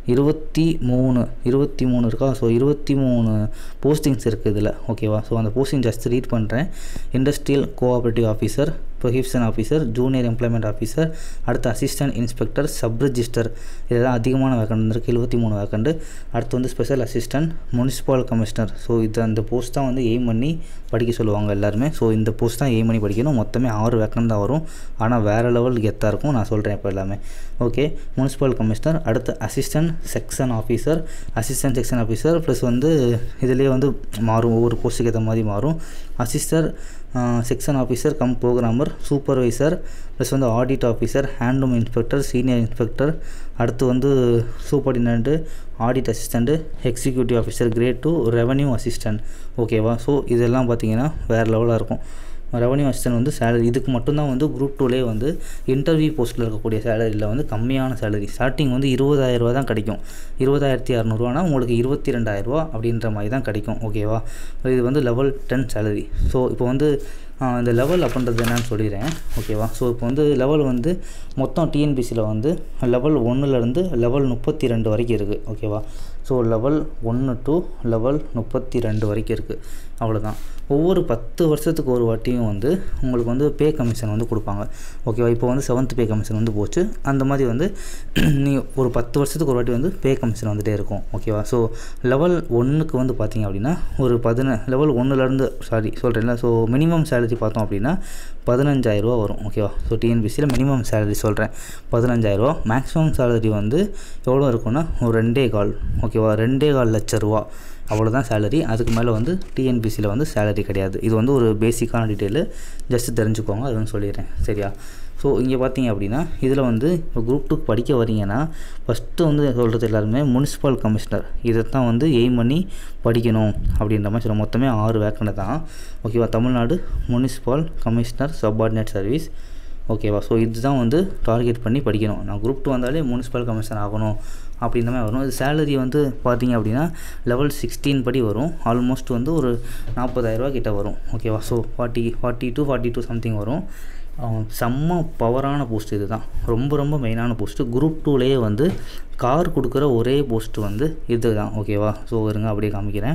இருபத்தி மூணு இருபத்தி மூணு இருக்கா ஸோ இருபத்தி மூணு போஸ்டிங்ஸ் இருக்குது இதில் ஓகேவா ஸோ அந்த போஸ்டிங் ஜஸ்ட் ரீட் பண்ணுறேன் industrial cooperative officer prohibition officer junior employment officer அடுத்து அசிஸ்டன்ட் இன்ஸ்பெக்டர் சப் ரிஜிஸ்டர் இதெல்லாம் அதிகமான வேக்கண்ட் இருக்குது எழுபத்தி மூணு வேக்கண்டு அடுத்து வந்து special assistant municipal commissioner so இது அந்த போஸ்ட் தான் வந்து எய்ம் பண்ணி படிக்க சொல்லுவாங்க எல்லாருமே ஸோ இந்த போஸ்ட் தான் எய்ம் பண்ணி படிக்கணும் மொத்தமே ஆறு வேக்கண்ட் தான் வரும் ஆனால் வேறு லெவல் கெத்தாக இருக்கும் நான் சொல்கிறேன் இப்போ எல்லாமே ஓகே முனிசிபல் கமிஷனர் அடுத்து assistant section officer assistant section officer plus வந்து இதுலேயே வந்து மாறும் ஒவ்வொரு போஸ்ட்டுக்கு ஏற்ற மாதிரி மாறும் assistant section officer cum programmer supervisor plus வந்து audit officer handloom inspector senior inspector அடுத்து வந்து superintendent audit assistant executive officer grade two revenue assistant ஓகேவா ஸோ இதெல்லாம் பார்த்தீங்கன்னா வேறு லெவலாக இருக்கும் ரெவன்யூ அசிஸ்டன்ட் வந்து சேலரி இதுக்கு மட்டும்தான் வந்து குரூப் டூலேயே வந்து இன்டர்வியூ போஸ்ட்டில் இருக்கக்கூடிய சேலரியில் வந்து கம்மியான சேலரி ஸ்டார்டிங் வந்து இருபதாயிரரூவா தான் கிடைக்கும் இருபதாயிரத்தி அறநூறுவானா உங்களுக்கு இருபத்தி ரெண்டாயிரரூவா அப்படின்ற மாதிரி தான் கிடைக்கும் ஓகேவா இது வந்து லெவல் டென் சேலரி ஸோ இப்போ வந்து இந்த லெவல் அப்படின்றது என்னன்னு சொல்லிடுறேன் ஓகேவா ஸோ இப்போ வந்து லெவல் வந்து மொத்தம் டிஎன்பிசியில் வந்து லெவல் ஒன்றுலேருந்து லெவல் முப்பத்தி ரெண்டு வரைக்கும் இருக்குது ஓகேவா ஸோ லெவல் ஒன்று டு லெவல் முப்பத்தி ரெண்டு வரைக்கும் இருக்குது அவ்வளோதான் ஒவ்வொரு பத்து வருஷத்துக்கு ஒரு வாட்டியும் வந்து உங்களுக்கு வந்து பே கமிஷன் வந்து கொடுப்பாங்க ஓகேவா இப்போ வந்து செவன்த் பே கமிஷன் வந்து போச்சு அந்த மாதிரி வந்து நீ ஒரு பத்து வருஷத்துக்கு ஒரு வாட்டி வந்து பே கமிஷன் வந்துகிட்டே இருக்கும் ஓகேவா ஸோ லெவல் ஒன்றுக்கு வந்து பார்த்தீங்க அப்படின்னா ஒரு பதின லெவல் ஒன்றுலேருந்து சாரி சொல்கிறேன்ல ஸோ மினிமம் சேலரி பார்த்தோம் அப்படின்னா பதினஞ்சாயிரரூவா வரும் ஓகேவா ஸோ டிஎன்பிசியில் மினிமம் சேலரி சொல்கிறேன் பதினஞ்சாயிரரூவா மேக்ஸிமம் சேலரி வந்து எவ்வளோ இருக்குன்னா ஒரு ரெண்டே கால் ஓகேவா ரெண்டே கால் லட்ச ரூபா அவ்வளோதான் சேலரி அதுக்கு மேலே வந்து டிஎன்பிசியில் வந்து சேலரி கிடையாது இது வந்து ஒரு பேசிக்கான டீட்டெயிலு ஜஸ்ட்டு தெரிஞ்சுக்கோங்க அது வந்து சொல்லிடுறேன் சரியா ஸோ இங்கே பார்த்தீங்க அப்படின்னா இதில் வந்து இப்போ குரூப் டூ படிக்க வரீங்கன்னா ஃபஸ்ட்டு வந்து சொல்கிறது எல்லாருமே முனிசிபல் கமிஷனர் இதை தான் வந்து எய்ம் பண்ணி படிக்கணும் அப்படின்ற மாதிரி சொல்ல மொத்தமே ஆறு வேக்கண்ட் தான் ஓகேவா Tamil Nadu municipal commissioner subordinate service ஓகேவா ஸோ இதுதான் வந்து டார்கெட் பண்ணி படிக்கணும் நான் குரூப் டூ வந்தாலே முனிசிபல் கமிஷனர் ஆகணும் அப்படின்ற மாதிரி வரும் இது சேலரி வந்து பார்த்தீங்க அப்படின்னா லெவல் சிக்ஸ்டீன் படி வரும் ஆல்மோஸ்ட் வந்து ஒரு நாற்பதாயிரரூவா கிட்ட வரும் ஓகேவா so forty forty two forty two something வரும் செம்ம பவரான போஸ்ட் இது தான் ரொம்ப ரொம்ப மெயினான போஸ்ட்டு குரூப் டூலேயே வந்து கார் கொடுக்குற ஒரே போஸ்ட்டு வந்து இது தான் ஓகேவா ஸோ இருங்க அப்படியே காமிக்கிறேன்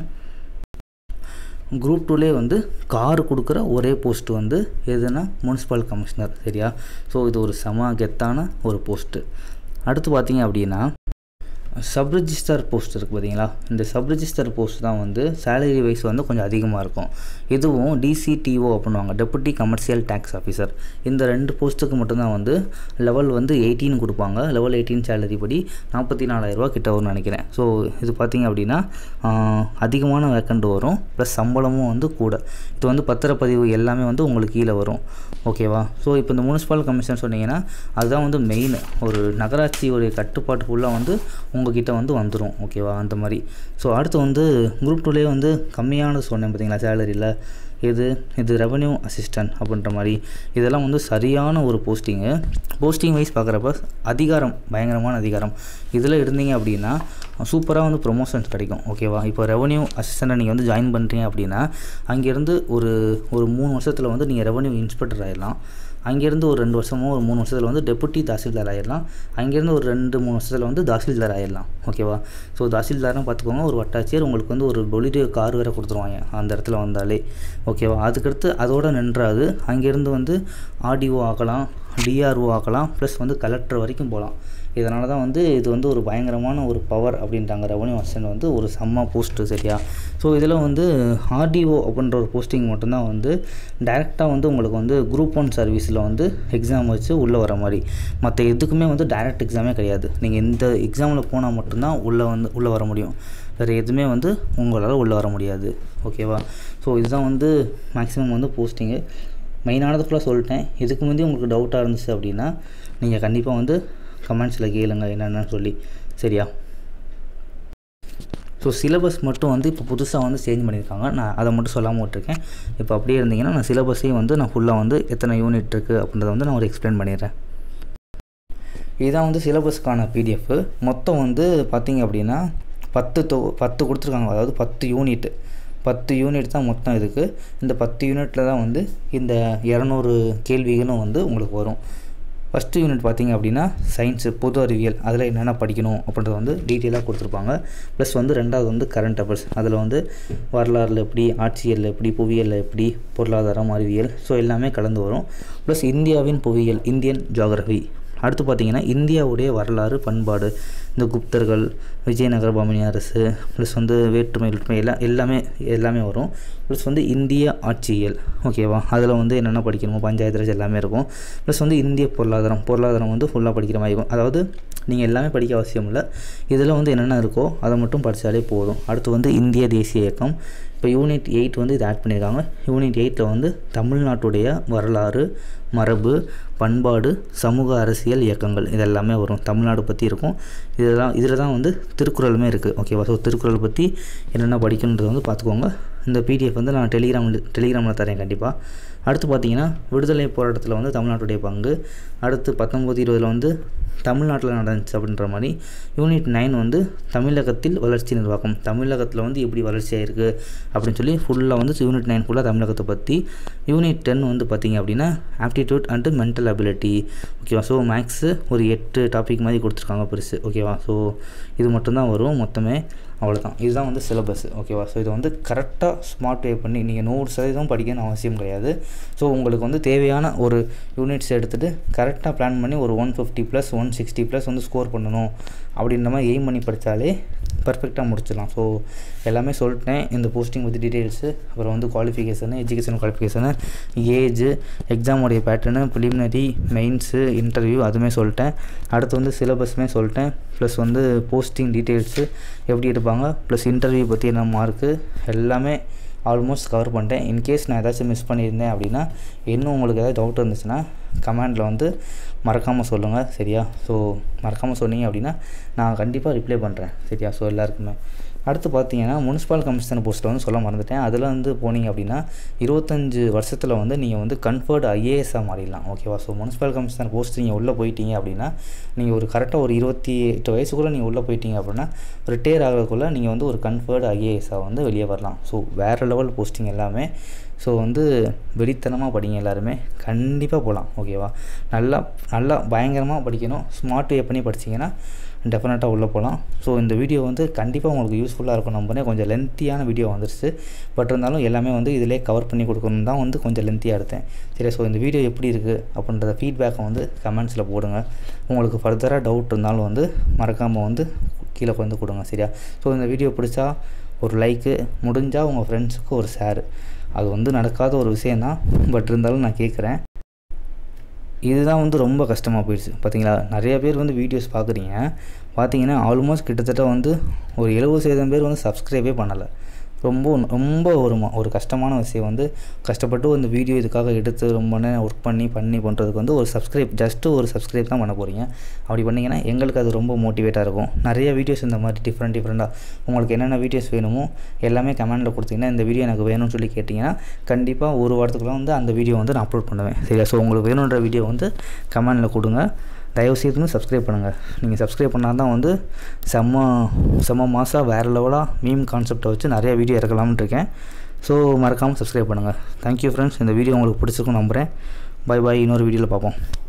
குரூப் டூலே வந்து கார் கொடுக்குற ஒரே போஸ்ட் வந்து எதுனா முனிசிபல் கமிஷனர் சரியா ஸோ இது ஒரு செம கெத்தான ஒரு போஸ்ட்டு அடுத்து பார்த்தீங்க அப்படின்னா சப் ரிஜிஸ்டர் போஸ்ட் இருக்குது பார்த்தீங்களா இந்த சப் ரிஜிஸ்டர் போஸ்ட் தான் வந்து சேலரி வைஸ் வந்து கொஞ்சம் அதிகமாக இருக்கும் இதுவும் டிசிடிஓ அப்படின்வாங்க டெபுட்டி கமர்ஷியல் டேக்ஸ் ஆஃபீஸர் இந்த ரெண்டு போஸ்ட்டுக்கு மட்டும்தான் வந்து லெவல் வந்து எயிட்டீன் கொடுப்பாங்க லெவல் எயிட்டீன் சேலரி படி நாற்பத்தி நாலாயிரரூவா கிட்ட வரும்னு நினைக்கிறேன் ஸோ இது பார்த்திங்க அப்படின்னா அதிகமான வேக்கண்ட் வரும் ப்ளஸ் சம்பளமும் வந்து கூட இது வந்து பத்திரப்பதிவு எல்லாமே வந்து உங்களுக்கு கீழே வரும் ஓகேவா ஸோ இப்போ இந்த முனிசிபல் கமிஷன் சொன்னீங்கன்னா அதுதான் வந்து மெயின் ஒரு நகராட்சியோடைய கட்டுப்பாட்டு ஃபுல்லாக வந்து உங்ககிட்ட வந்து வந்துடும் ஓகேவா அந்த மாதிரி ஸோ அடுத்து வந்து குரூப் டூலேயே வந்து கம்மியானது சொன்னேன் பார்த்தீங்களா சேலரியில் இது இது ரெவன்யூ அசிஸ்டன்ட் அப்படின்ற மாதிரி இதெல்லாம் வந்து சரியான ஒரு போஸ்டிங்கு போஸ்டிங் வைஸ் பார்க்குறப்ப அதிகாரம் பயங்கரமான அதிகாரம் இதில் இருந்தீங்க அப்படின்னா சூப்பராக வந்து ப்ரொமோஷன்ஸ் கிடைக்கும் ஓகேவா இப்போ ரெவன்யூ அசிஸ்டண்ட்டை நீங்கள் வந்து ஜாயின் பண்ணுறீங்க அப்படின்னா அங்கேருந்து ஒரு ஒரு மூணு வருஷத்தில் வந்து நீங்கள் ரெவன்யூ இன்ஸ்பெக்டர் ஆகிடலாம் அங்கேருந்து ஒரு ரெண்டு வருஷமோ ஒரு மூணு வருஷத்தில் வந்து டெபுட்டி தாசில்தார் ஆயிடலாம் அங்கேருந்து ஒரு ரெண்டு மூணு வருஷத்தில் வந்து தாசில்தார் ஆயிடலாம் ஓகேவா ஸோ தாசில்தாரும் பார்த்துக்கோங்க ஒரு வட்டாட்சியர் உங்களுக்கு வந்து ஒரு பொலிட்டிவ் கார் வேறு கொடுத்துருவாங்க அந்த இடத்துல வந்தாலே ஓகேவா அதுக்கடுத்து அதோடு நின்றாது அங்கேருந்து வந்து ஆர்டிஓ ஆக்கலாம் டிஆர்ஓ ஆக்கலாம் ப்ளஸ் வந்து கலெக்டர் வரைக்கும் போகலாம் இதனால தான் வந்து இது வந்து ஒரு பயங்கரமான ஒரு பவர் அப்படின்றாங்க ரெவன்யூ அசிஸ்டன்ட் வந்து ஒரு செம்ம போஸ்ட்டு சரியா ஸோ இதில் வந்து ஆர்டிஓ அப்படின்ற ஒரு போஸ்டிங் மட்டும்தான் வந்து டைரெக்டாக வந்து உங்களுக்கு வந்து குரூப் ஒன் சர்வீஸில் வந்து எக்ஸாம் வச்சு உள்ளே வர மாதிரி மற்ற எதுக்குமே வந்து டைரக்ட் எக்ஸாமே கிடையாது நீங்கள் இந்த எக்ஸாமில் போனால் மட்டும்தான் உள்ளே வந்து உள்ளே வர முடியும் வேறு எதுவுமே வந்து உங்களால் உள்ளே வர முடியாது ஓகேவா ஸோ இதுதான் வந்து மேக்ஸிமம் வந்து போஸ்டிங்கு மெயினானது ஃபுல்லாக சொல்லிட்டேன் இதுக்கு முந்தைய உங்களுக்கு டவுட்டாக இருந்துச்சு அப்படின்னா நீங்கள் கண்டிப்பாக வந்து கமெண்ட்ஸில் கேளுங்க என்னென்னு சொல்லி சரியா ஸோ சிலபஸ் மட்டும் வந்து இப்போ புதுசாக வந்து சேஞ்ச் பண்ணியிருக்காங்க நான் அதை மட்டும் சொல்லாமல் விட்டுருக்கேன் இப்போ அப்படியே இருந்தீங்கன்னா நான் சிலபஸையும் வந்து நான் ஃபுல்லாக வந்து எத்தனை யூனிட் இருக்குது அப்படின்றத வந்து நான் ஒரு எக்ஸ்பிளைன் பண்ணிடுறேன் இதுதான் வந்து சிலபஸ்க்கான பிடிஎஃப் மொத்தம் வந்து பார்த்திங்க அப்படின்னா பத்து தொ பத்து கொடுத்துருக்காங்க அதாவது பத்து யூனிட்டு பத்து யூனிட் தான் மொத்தம் இருக்குது இந்த பத்து யூனிட்டில் தான் வந்து இந்த இரநூறு கேள்விகளும் வந்து உங்களுக்கு வரும் ஃபஸ்ட்டு யூனிட் பார்த்தீங்க அப்படின்னா சயின்ஸு பொது அறிவியல் அதில் என்னென்ன படிக்கணும் அப்படின்றத வந்து டீட்டெயிலாக கொடுத்துருப்பாங்க ப்ளஸ் வந்து ரெண்டாவது வந்து கரண்ட் அஃபேர்ஸ் அதில் வந்து வரலாறுல எப்படி ஆட்சியல் எப்படி புவியியல் எப்படி பொருளாதாரம் அறிவியல் ஸோ எல்லாமே கலந்து வரும் ப்ளஸ் இந்தியாவின் புவியியல் இந்தியன் ஜியாகிரஃபி அடுத்து பார்த்தீங்கன்னா இந்தியாவுடைய வரலாறு பண்பாடு இந்த குப்தர்கள் விஜயநகர பாமினி அரசு ப்ளஸ் வந்து வேற்றுமை வேற்றுமை எல்லாம் எல்லாமே எல்லாமே வரும் ப்ளஸ் வந்து இந்திய ஆட்சியியல் ஓகேவா அதில் வந்து என்னென்ன படிக்கணுமோ பஞ்சாயத்து ராஜ் எல்லாமே இருக்கும் ப்ளஸ் வந்து இந்திய பொருளாதாரம் பொருளாதாரம் வந்து ஃபுல்லாக படிக்கிற மாதிரி இருக்கும் அதாவது நீங்கள் எல்லாமே படிக்க அவசியம் இல்லை இதில் வந்து என்னென்ன இருக்கோ அதை மட்டும் படித்தாலே போதும் அடுத்து வந்து இந்திய தேசிய இயக்கம் இப்போ யூனிட் எயிட் வந்து இது ஆட் பண்ணியிருக்காங்க யூனிட் எயிட்டில் வந்து தமிழ்நாட்டுடைய வரலாறு மரபு பண்பாடு சமூக அரசியல் இயக்கங்கள் இது எல்லாமே வரும் தமிழ்நாடு பற்றி இருக்கும் இதெல்லாம் இதில் தான் வந்து திருக்குறளுமே இருக்குது ஓகேவா ஸோ திருக்குறள் பற்றி என்னென்ன படிக்கணுன்றதை வந்து பார்த்துக்கோங்க இந்த பிடிஎஃப் வந்து நான் டெலிகிராமில் டெலிகிராமில் தரேன் கண்டிப்பாக அடுத்து பார்த்தீங்கன்னா விடுதலை போராட்டத்தில் வந்து தமிழ்நாட்டுடைய பங்கு அடுத்து பத்தொம்போது இருபதில் வந்து தமிழ்நாட்டில் நடந்துச்சு அப்படின்ற மாதிரி யூனிட் நைன் வந்து தமிழகத்தில் வளர்ச்சி நிர்வாகம் தமிழகத்தில் வந்து எப்படி வளர்ச்சி ஆயிருக்கு அப்படின்னு சொல்லி ஃபுல்லாக வந்து யூனிட் நைன் ஃபுல்லாக தமிழகத்தை பற்றி யூனிட் டென் வந்து பார்த்திங்க அப்படின்னா ஆப்டிடியூட் அண்டு மென்டல் அபிலிட்டி ஓகேவா ஸோ மேக்ஸு ஒரு எட்டு டாபிக் மாதிரி கொடுத்துருக்காங்க பெருசு ஓகேவா ஸோ இது மட்டும்தான் வரும் மொத்தமே அவ்வளோதான் இதுதான் வந்து சிலபஸ் ஓகேவா ஸோ இதை வந்து கரெக்டாக ஸ்மார்ட் வே பண்ணி நீங்கள் நூறு சதவீதம் படிக்கணும்னு அவசியம் கிடையாது ஸோ உங்களுக்கு வந்து தேவையான ஒரு யூனிட்ஸ் எடுத்துகிட்டு கரெக்டாக பிளான் பண்ணி ஒரு one fifty plus one sixty plus வந்து ஸ்கோர் பண்ணணும் அப்படின்ற மாதிரி எய்ம் பண்ணி படித்தாலே பர்ஃபெக்டாக முடிச்சிடலாம் ஸோ எல்லாமே சொல்லிட்டேன் இந்த போஸ்டிங் பற்றி டீட்டெயில்ஸு அப்புறம் வந்து குவாலிஃபிகேஷனு எஜுகேஷன் குவாலிஃபிகேஷனு ஏஜு எக்ஸாமுடைய பேட்டர்னு ப்ரிலிமினரி மெயின்ஸு இன்டர்வியூ அதுவுமே சொல்லிட்டேன் அடுத்து வந்து சிலபஸ்மே சொல்லிட்டேன் ப்ளஸ் வந்து போஸ்டிங் டீட்டெயில்ஸு எப்படி எடுப்பாங்க ப்ளஸ் இன்டர்வியூ பற்றி என்ன மார்க்கு எல்லாமே ஆல்மோஸ்ட் கவர் பண்ணிட்டேன் இன்கேஸ் நான் ஏதாச்சும் மிஸ் பண்ணியிருந்தேன் அப்படின்னா இன்னும் உங்களுக்கு ஏதாவது டவுட் இருந்துச்சுன்னா கமெண்டில் வந்து மறக்காமல் சொல்லுங்கள் சரியா ஸோ மறக்காமல் சொன்னீங்க அப்படின்னா நான் கண்டிப்பாக ரிப்ளை பண்ணுறேன் சரியா ஸோ எல்லாருக்குமே அடுத்து பார்த்தீங்கன்னா முனிசிபல் கமிஷனர் போஸ்ட்டில் வந்து சொல்ல மறந்துட்டேன் அதில் வந்து போனீங்க அப்படின்னா இருபத்தஞ்சு வருஷத்தில் வந்து நீங்கள் வந்து கன்ஃபர்டு ஐஏஎஸ்ஸாக மாறிடலாம் ஓகேவா ஸோ முனிசிபல் கமிஷனர் போஸ்ட் நீங்கள் உள்ளே போயிட்டீங்க அப்படின்னா நீங்கள் ஒரு கரெக்டாக ஒரு இருபத்தி எட்டு வயசுக்குள்ளே நீங்கள் உள்ளே போயிட்டீங்க அப்படின்னா ரிட்டையர் ஆகிறதுக்குள்ளே நீங்கள் வந்து ஒரு கன்ஃபர்டு ஐஏஎஸ்ஸாக வந்து வெளியே வரலாம் ஸோ வேறு லெவல் போஸ்டிங் எல்லாமே ஸோ வந்து வெறித்தனமாக படிங்க எல்லாருமே கண்டிப்பாக போகலாம் ஓகேவா நல்லா நல்லா பயங்கரமாக படிக்கணும் ஸ்மார்ட் வே பண்ணி படிச்சிங்கன்னா டெஃபினட்டாக உள்ளே போகலாம் ஸோ இந்த வீடியோ வந்து கண்டிப்பாக உங்களுக்கு யூஸ்ஃபுல்லாக இருக்கும் நம்புறேன் கொஞ்சம் லென்த்தியான வீடியோ வந்துருச்சு பட் இருந்தாலும் எல்லாமே வந்து இதிலே கவர் பண்ணி கொடுக்கணும் தான் வந்து கொஞ்சம் லென்த்தியாக எடுத்தேன் சரி ஸோ இந்த வீடியோ எப்படி இருக்குது அப்படின்றத ஃபீட்பேக்கை வந்து கமெண்ட்ஸில் போடுங்க உங்களுக்கு ஃபர்தராக டவுட் இருந்தாலும் வந்து மறக்காமல் வந்து கீழே வந்து கொடுங்க சரியா ஸோ இந்த வீடியோ பிடிச்சா ஒரு லைக்கு முடிஞ்சால் உங்கள் ஃப்ரெண்ட்ஸுக்கு ஒரு ஷேர் அது வந்து நடக்காத ஒரு விஷயந்தான் பட் இருந்தாலும் நான் கேட்குறேன் இதுதான் வந்து ரொம்ப கஷ்டமாக போயிடுச்சு பார்த்தீங்களா நிறைய பேர் வந்து வீடியோஸ் பார்க்குறீங்க பார்த்தீங்கன்னா ஆல்மோஸ்ட் கிட்டத்தட்ட வந்து ஒரு எழுபது சதவீதம் பேர் வந்து சப்ஸ்கிரைபே பண்ணலை ரொம்ப ரொம்ப ஒரு ம- ஒரு கஷ்டமான விஷயம் வந்து கஷ்டப்பட்டு அந்த வீடியோ இதுக்காக எடுத்து ரொம்ப நேரம் ஒர்க் பண்ணி பண்ணி பண்ணுறதுக்கு வந்து ஒரு சப்ஸ்கிரைப் ஜஸ்ட்டு ஒரு சப்ஸ்கிரைப் தான் பண்ண போகிறீங்க அப்படி பண்ணிங்கன்னா எங்களுக்கு அது ரொம்ப மோட்டிவேட்டாக இருக்கும் நிறைய வீடியோஸ் இந்த மாதிரி டிஃப்ரெண்ட் டிஃப்ரெண்ட்டாக உங்களுக்கு என்னென்ன வீடியோஸ் வேணுமோ எல்லாமே கமெண்டில் கொடுத்தீங்கன்னா இந்த வீடியோ எனக்கு வேணும்னு சொல்லி கேட்டிங்கன்னா கண்டிப்பாக ஒரு வாரத்துக்குள்ள வந்து அந்த வீடியோ வந்து நான் அப்லோட் பண்ணுவேன் சரியா ஸோ உங்களுக்கு வேணுன்ற வீடியோ வந்து கமெண்டில் கொடுங்க தயவு செய்து சப்ஸ்கிரைப் பண்ணுங்கள் நீங்கள் சப்ஸ்கிரைப் பண்ணால் தான் வந்து செம்ம செம்ம மாதம் வேறு லெவலாக மீம் கான்செப்டை வச்சு நிறைய வீடியோ இறக்கலாம்னு இருக்கேன் ஸோ மறக்காமல் சப்ஸ்கிரைப் பண்ணுங்கள் தேங்க்யூ ஃப்ரெண்ட்ஸ் இந்த வீடியோ உங்களுக்கு பிடிச்சிருக்கும் நம்புகிறேன் பை பாய் இன்னொரு வீடியோவில் பார்ப்போம்